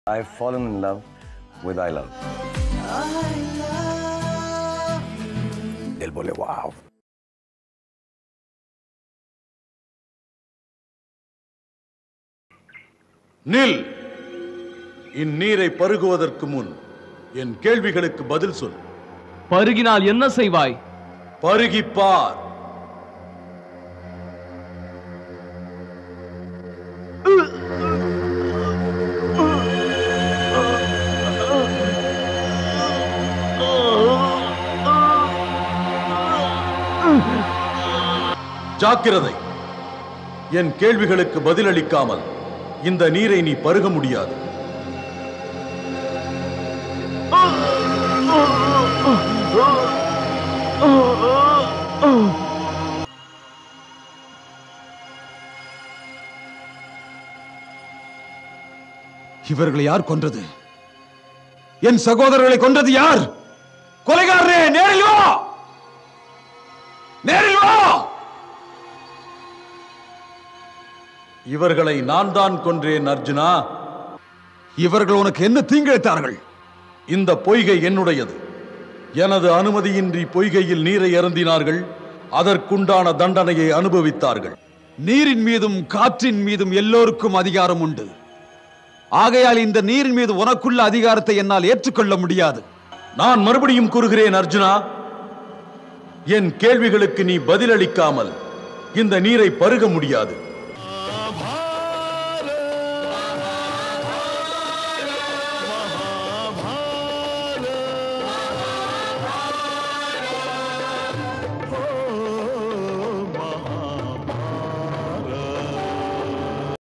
I've fallen in love with I love. Él बोले wow. நில் இந்நீரை பருகுவதற்கு முன் என் கேள்விகளுக்கு பதில் சொல் பருகினால் என்ன செய்வாய் பருகிப்பார் ஜாக்கிரதை என் கேள்விகளுக்கு பதிலளிக்காமல் இந்த நீரை நீ பருக முடியாது இவர்களை யார் கொன்றது என் சகோதரர்களை கொன்றது யார் கொலைகாரரே நேரில் வா நேரில் வா இவர்களை நான் தான் கொன்றேன் அர்ஜுனா இவர்கள் உனக்கு என்ன தீங்கிழைத்தார்கள் இந்த பொய்கை என்னுடையது எனது அனுமதியின்றி பொய்கையில் நீரை அருந்தினார்கள் அதற்குண்டான தண்டனையை அனுபவித்தார்கள் நீரின் மீதும் காற்றின் மீதும் எல்லோருக்கும் அதிகாரம் உண்டு ஆகையால் இந்த நீரின் மீது உனக்குள்ள அதிகாரத்தை என்னால் ஏற்றுக்கொள்ள முடியாது நான் மறுபடியும் கூறுகிறேன் அர்ஜுனா என் கேள்விகளுக்கு நீ பதிலளிக்காமல் இந்த நீரை பருக முடியாது